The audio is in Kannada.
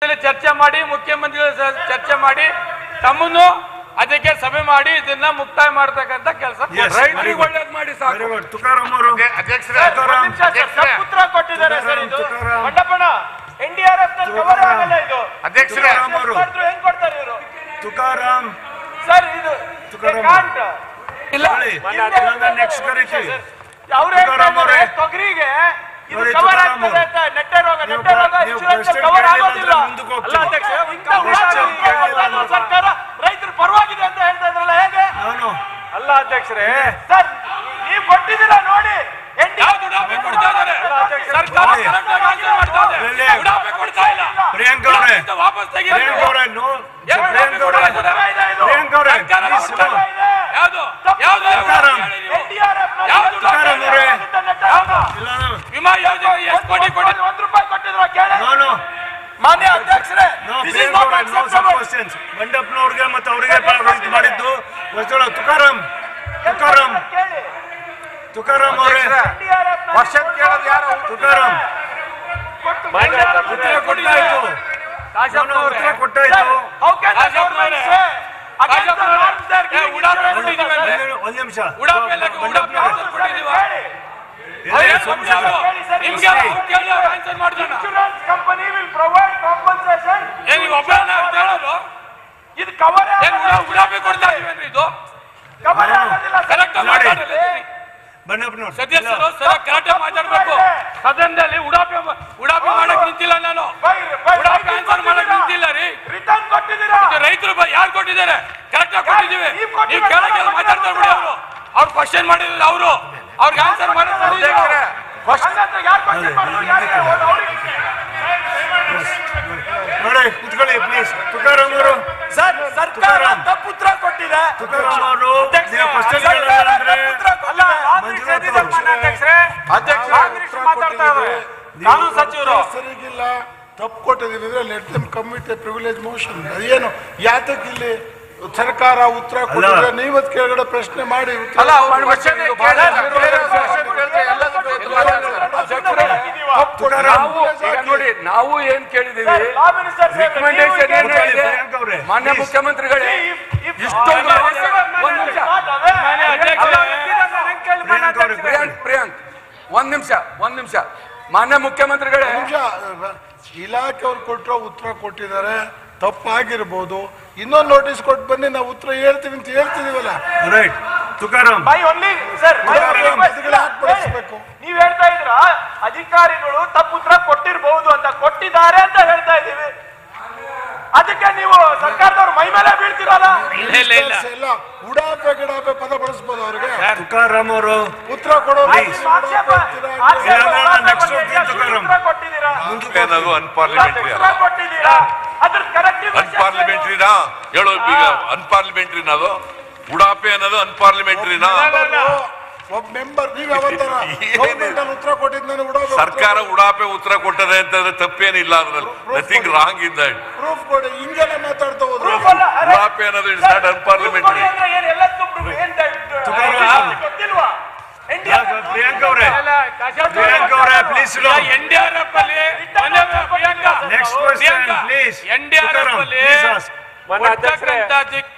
ಇಲ್ಲಿ ಚರ್ಚೆ ಮಾಡಿ ಮುಖ್ಯಮಂತ್ರಿಗಳ ಸ- ಚರ್ಚೆ ಮಾಡಿ ತಮ್ಮನ್ನು ಅದಕ್ಕೆ ಸಭೆ ಮಾಡಿ ಇದನ್ನ ಮುಕ್ತಾಯ ಮಾಡ್ತಕ್ಕಂತ ಕೆಲಸ Yes, very ರೈತರಿಗೆ good. ಒಳ್ಳೇದ್ ಮಾಡಿ ಸಾಕು ವೆರಿ ಗುಡ್ ತುಕಾರಾಮ್ ಅವರು ಅಧ್ಯಕ್ಷರೇ ತುಕಾರಾಮ್ ಒಂದ್ ನಿಮಿಷ ಸರ್, ತಪ್ಪು ಉತ್ತರ ಕೊಟ್ಟಿದ್ದಾರೆ ಸರ್ ಇದು ತುಕಾರಾಮ್. ಮಂಡಪಣ ಎನ್ ಡಿ ಆರ್ ಎಫ್ ನಲ್ಲಿ ಕವರ್ ತುಕಾರಾಮ್. ಆಗಲ್ಲ ಇದು ಅಧ್ಯಕ್ಷರೇ ತುಕಾರಾಮ್ ಅವರು ಮಾಡಿದ್ರು ಹೆಂಗ್ ಕೊಡ್ತಾರೆ ಇವರು ತುಕಾರಾಮ್ ಸರ್ ಇದು ತುಕಾರಾಮ್. ಕಾಂಟ್ ಇಲ್ಲ ನೆಕ್ಸ್ಟ್ ಕರೀತೀವಿ ಅವ್ರು ತುಕಾರಾಮ್ ಅವರೇ. ತೊಗರಿಗೆ ಇದು ನೋಡಿ, ಕವರ್ ತುಕಾರಾಮ್ ಆಗ್ತದೆ ಅಂತ ನೆಟ್ಟೆ ರೋಗ ನೀವು ನೆಟ್ಟೆ ರೋಗ ನೀವು ಇನ್ಶೂರೆನ್ಸ್ question ಕವರ್ ಕೇಳಿಲ್ಲ ಆಗೋದಿಲ್ಲ ಅಂದ್ರೆ ಮುಂದಕ್ಕೆ ಹೋಗ್ತೀವಿ. ಅಲ್ಲ ಅಧ್ಯಕ್ಷ ಇಂಥ question ಉದಾಹರಣೆ ಕೇಳಿಲ್ಲ ಕೊಡ್ತಾ ಇರೋ ಅಂದ್ರೆ ಸರ್ಕಾರ ರೈತರ ಪರವಾಗಿದೆ ಅಂತ ಹೇಳ್ತಾ ಇದ್ರಲ್ಲ ಹೇಗೆ ನಾನು ಅಲ್ಲ ಅಧ್ಯಕ್ಷರೇ ಸರ್ ನೀವು ಕೊಟ್ಟಿದ್ದೀರಾ ನೋಡಿ ಎನ್ ಡಿ ಯಾವ್ದು ಉಡಾಫೆ ಕೊಡ್ತಾ ಇದ್ದಾರೆ ಸರ್ಕಾರ ನೋಡಿ. correct ಆಗಿ answer ಮಾಡ್ತಾ ಇದೆ. ಇಲ್ಲಿ. ಉಡಾಫೆ ಕೊಡ್ತಾ ಇಲ್ಲ ಪ್ರಿಯಾಂಕ್ ಅವರೇ ಉಡಾಫೆಯಿಂದ ವಾಪಸ್ ತೆಗೀರಿ ಪ್ರಿಯಾಂಕ್ ಅವರೇ ನೋ ಏನು ಪ್ರಿಯಾಂಕ್ ಅವರೇ ಉಡಾಫೆ ಕೊಡ್ತಾ ಇದೆ ಇದು? ಪ್ರಿಯಾಂಕ್ ಅವರೇ ಸರ್ಕಾರ please ಕೊಡ್ತಾ no. ಇದೆ. ಯಾವ್ದು ಯಾವ್ದು ತುಕಾರಾಮ್. ಹೇಳಿ ನೀವು? ಎನ್ ಡಿ ಆರ್ ಎಫ್ ಯಾವ್ದು ತುಕಾರಾಮ್ ಅವರೇ. ಯಾವ್ದು? ಇಲ್ಲ ನಾನು ವಿಮಾ ಯೋಜನೆ ಎಷ್ಟು ಕೋಟಿ ಕೊಡಿ ಒಂದ್ ರೂಪಾಯಿ ಕೊಟ್ಟಿದ್ರ ಕೇಳಿ ನಾನು ಮಾನ್ಯ ಅಧ್ಯಕ್ಷರೇ no this is Priyank not ಅವರೇ ನೋ ಸಬ್ acceptable. ಕ್ವಶನ್ಸ್ ಮಂಡಪ್ನವ್ರಿಗೆ ಮತ್ತೆ ಅವರಿಗೆ ಇದು ಮಾಡಿದ್ದು ವಚನ ತುಕಾರಾಮ್ ತುಕಾರಾಮ್ ಕೇಳಿ ತುಕಾರಾಮ್ ಅವರೇ NDRF ನಲ್ಲಿ ಕ್ವಶನ್ ಕೇಳೋದು ಯಾರು ತುಕಾರಾಮ್ ಕೊಟ್ಟು ಮಾನ್ಯ NDRF ಉತ್ತರ ನಲ್ಲಿ ಕೊಟ್ಟಾಯ್ತು ಕಾಶಪ್ಪನವ್ರೆ. ನಾನು ಉತ್ತರ ಕೊಟ್ಟಾಯ್ತು Sir, how can the ಕಾಶಪ್ಪನವ್ರೆ. government say against the ಕಾಶಪ್ಪನವ್ರೆ. norms they are ಏ, giving ಉಡಾಫೆ insurance ಕೊಟ್ಟಿದ್ದೀವಿ ಅಂತ ಅಂದ್ರೆ. ಸರ್? ಒಂದ್ ನಿಮಿಷ ಉಡಾಫೆ ಎಲ್ಲ ಉಡಾಫೆ ಮಂಡಪ್ನವ್ರೆ. answer ಕೊಟ್ಟಿದ್ದೀವ? ಹೇಳಿ. ಅವ್ರು ಇಲ್ಲ, ಏನ್ ಸುಮ್ನೆ ಕೊಟ್ಟಿದ್ದಾರೆ ಅವ್ರು? ಹೇಳಿ ಸರ್, ನಿಮ್ಗೆ ಇಷ್ಟೇ. ಅವ್ರು ಕೇಳಿ ಅವ್ರು answer ಮಾಡ್ತಾನ. Insurance company will provide compensation. ಏನ್ ನೀವು ಒಬ್ಬರನ್ನ ಅಂತ ಹೇಳೋದು? ಇದು ಕವರ್ ಏನ್ ಉಡಾ- ಉಡಾಫೆ ಕೊಡ್ತಾ ಇದೀವೇನ್ರಿ ಇದು ಕವರ್ ಆಗೋದಿಲ್ಲ ಸರ್. ಕರೆಕ್ಟ್ ನೋಡಿ. ಮಾತಾಡಲಿ ಬಂಡಪ್ಪನವ್ರು ಸದಸ್ಯರು ಸರ ಕರೆಕ್ಟ್ ಮಾತಾಡ್ಬೇಕು ಸದನದಲ್ಲಿ ಉಡಾಫೆ ಉಡಾಫೆ ಮಾಡಕ್ ನಿಂತಿಲ್ಲ ನಾನು ಬೈ- ಬೈ- ಉಡಾಫೆ ಆನ್ಸರ್ ಮಾಡಕ್ ನಿಂತಿಲ್ಲ ರೀ Return ಕೊಟ್ಟಿದ್ದೀರಾ? ಇದು ರೈತರು ಬ- ಯಾರು ಕೊಟ್ಟಿದ್ದಾರೆ ಕರೆಕ್ಟ್ ಆಗಿ ಕೊಟ್ಟಿದ್ದೀವಿ ನೀವ್ ಕೊಟ್ಟಿಲ್ಲ, ನೀವು ಕೇಳಕ್ಕೆಲ್ಲ ನಾವು ಮಾತಾಡ್ತಾರೆ ಬಿಡಿ ಅವರು ಅವ್ರು ಕ್ವಶನ್ ಮಾಡಿಲ್ಲ ಅವರು ಅವ್ರಿಗೆ ಆನ್ಸರ್ ಅಧ್ಯಕ್ಷರೇ, ಮಾಡಿದ್ರೆ ಹಂಗಂದ್ರೆ ಯಾರ್ question ಮಾಡಿದ್ರು, ಯಾರಿಗೆ ಅವ್ರಿಗೆ ನೋಡಿ ಕುತ್ಕೊಳ್ಳಿ ಪ್ಲೀಸ್ ತುಕಾರಾಮ್ ಅವರು ಸರ್ ಸರ್ಕಾರ ತುಕಾರಾಮ್. ತಪ್ಪು ಉತ್ತರ ಕೊಟ್ಟಿದೆ ತುಕಾರಾಮ್ ಅವರು ಅಧ್ಯಕ್ಷ, ನೀವು ಕ್ವಶನ್ ಸರ್ಕಾರ ಕೇಳಿಲ್ಲ ಅಂದ್ರೆ ತಪ್ಪು ಉತ್ತರ ಕೊಟ್ಟಿದೆ. ಮಂಜುನಾಥ್ ಅವರು. ಅಧ್ಯಕ್ಷ, ಕಾಂಗ್ರೆಸ್ ಮಾತಾಡ್ತಾ ಇದ್ದಾರೆ. ಕಾನೂನು ಸಚಿವರು ಸರಿಗಿಲ್ಲ ತಪ್ಪು ಕೊಟ್ಟಿದ್ದೀವಿ ಅಂದ್ರೆ let them commit privilege motion ಅದೇನು ಯಾತಕ್ಕೆ ಇಲ್ಲಿ ಸರ್ಕಾರ ಉತ್ತರ ಕೊಟ್ಟಿದ್ರೆ ನೀವತ್ ಕೆಳಗಡೆ ಪ್ರಶ್ನೆ ಮಾಡಿ ಉತ್ತರ ಅಲ್ಲ ಅವ್ರು question ಇದು ಕೇಳಿಲ್ಲ. ಬಹಳ ಬೇರೆ question ಕೇಳಿದ್ರೆ ಎಲ್ಲದಕ್ಕೂ ಉತ್ತರ ತುಕಾರಾಮ್ ನಾವು ಈಗ ನೋಡಿ ನಾವು ಏನ್ ಕೇಳಿದೀವಿ sir, law minister said that Recommendation ನೀವು ಈಗ ಏನು ಕೂತ್ಕೊಳ್ಳಿ, ಇದೆ? ಪ್ರಿಯಾಂಕ್ ಅವರೇ ಮಾನ್ಯ please. ಮುಖ್ಯಮಂತ್ರಿಗಳೇ if- if- ಇಷ್ಟೊಂದು if- ಒಂದ್ ನಿಮಿಷ, ಒಂದ್ ನಿಮಿಷ. ಮಾನ್ಯ ಅಧ್ಯಕ್ಷರೇ, ಪ್ರಿಯಾಂಕ್ ಅವರೇ ಪ್ರಿಯಾಂಕ್ ಪ್ರಿಯಾಂಕ್ ಒಂದ್ ನಿಮಿಷ ಒಂದ್ ನಿಮಿಷ ಮಾನ್ಯ ಮುಖ್ಯಮಂತ್ರಿಗಳೇ ನಿಮಿಷ ಇಲಾಖೆಯವ್ರು ಕೊಟ್ಟಿರೋ ಉತ್ತರ ಕೊಟ್ಟಿದ್ದಾರೆ ತಪ್ಪಾಗಿರ್ಬೋದು ಇನ್ನೊಂದು ನೋಟಿಸ್ ಕೊಟ್ಟು ಬನ್ನಿ ನಾವು ಉತ್ತರ ಹೇಳ್ತೀವಿ ಅಂತ ಹೇಳ್ತಿದೀವಲ್ಲ right Tukaram by only sir my ಉದಾಹರಣೆ request ಇಲ್ಲ. ಯಾಕೆ ಬಳಸ್ಬೇಕು? ನೀವ್ ಹೇಳ್ತಾ ಇದ್ರ ಅಧಿಕಾರಿಗಳು ತಪ್ಪು ಉತ್ತರ ಕೊಟ್ಟಿರ್ಬಹುದು ಅಂತ ಕೊಟ್ಟಿದ್ದಾರೆ ಅಂತ ಹೇಳ್ತಾ ಇದೀವಿ ಅದಕ್ಕೆ ನೀವು ಸರ್ಕಾರದವ್ರು ಮೈ ಮೇಲೆ ಬೀಳ್ತಿರಲ್ಲ ಇಲ್ಲ, ಇಲ್ಲ, ಇಲ್ಲ. ಎಲ್ಲ ಉಡಾಪೆ ಗಿಡಾಪೆ ಪದ ಬಳಸ್ಬೋದು ಅವ್ರಿಗೆ ತುಕಾರಾಮ್ ಅವರು ಉತ್ತರ ಕೊಡೋರು ನಿಮ್ಮ ಆಕ್ಷೇಪ ಆಕ್ಷೇಪ ಇಲ್ಲ, ಇಲ್ಲ, ಉಡಾಫೆ next ಬಗ್ಗೆ ಹೋಗ್ತೀನಿ ಎಷ್ಟು ತುಕಾರಾಮ್. ಉತ್ತರ ಕೊಟ್ಟಿದ್ದೀರಾ ಅನ್ನೋದು ಅನ್ಪಾರ್ಲಿಮೆಂಟ್ರಿ ಉತ್ತರ ಕೊಟ್ಟಿದ್ದೀರಾ ಅದ್ರ ಕರೆಕ್ಟಿವ್ ಅನ್ಪಾರ್ಲಿಮೆಂಟ್ರಿನಾ ಹೇಳು ಈಗ ಅನ್ಪಾರ್ಲಿಮೆಂಟ್ರಿನ ಅದು ಉಡಾಪೆ ಅನ್ನೋದು ಅನ್ಪಾರ್ಲಿಮೆಂಟ್ರಿನಾ ಒಬ್ಬ ಮೆಂಬರ್ ನೀವ್ ಯಾವತ್ತಾರ ಏನಿದೆ? ಗೌರ್ಮೆಂಟ್ ಅಲ್ಲಿ ಉತ್ತರ ಕೊಟ್ಟಿದ್ದಾನೆ ಉಡಾಪೆ ಸರ್ಕಾರ ಉಡಾಪೆ ಉತ್ತರ ಕೊಟ್ಟದೆ ಅಂತಂದ್ರೆ ತಪ್ಪೇನಿಲ್ಲ ಅದ್ರಲ್ಲಿ nothing wrong in that proof ಕೊಡಿ ಹಿಂಗೆಲ್ಲ ಮಾತಾಡ್ತಾ ಹೋದ್ರೆ ಪ್ರೂಫ್ ಅಲ್ಲ ಅರೆ, ಉಡಾಪೆ ಅನ್ನೋದು ಇಟ್ಸ್ ನಾಟ್ ಅನ್ಪಾರ್ಲಿಮೆಂಟ್ರಿ proof ಕೊಡಿ ಅಂದ್ರೆ ಏನ್ ಎಲ್ಲದಕ್ಕೂ proof ಏನ್ ದ- ತುಕಾರಾಮ್. ಗೊತ್ತಿಲ್ವಾ India- ಪ್ರಿಯಾಂಕ್ ಅವರೇ ಅಲ್ಲ, ಕಾಶಪ್ಪ ಪ್ರಿಯಾಂಕ್ ಅವರೇ ಪ್ಲೀಸ್ ಈಗ NDRF ಅಲ್ಲಿ ಮೊನ್ನೆ Priyanka, next question Priyanka, please NDRF ಅಲ್ಲಿ ಪ್ಲೀಸ್ ಆಸ್ಕ್ ಕೊಡ್ತಕ್ಕಂಥ ದಿ-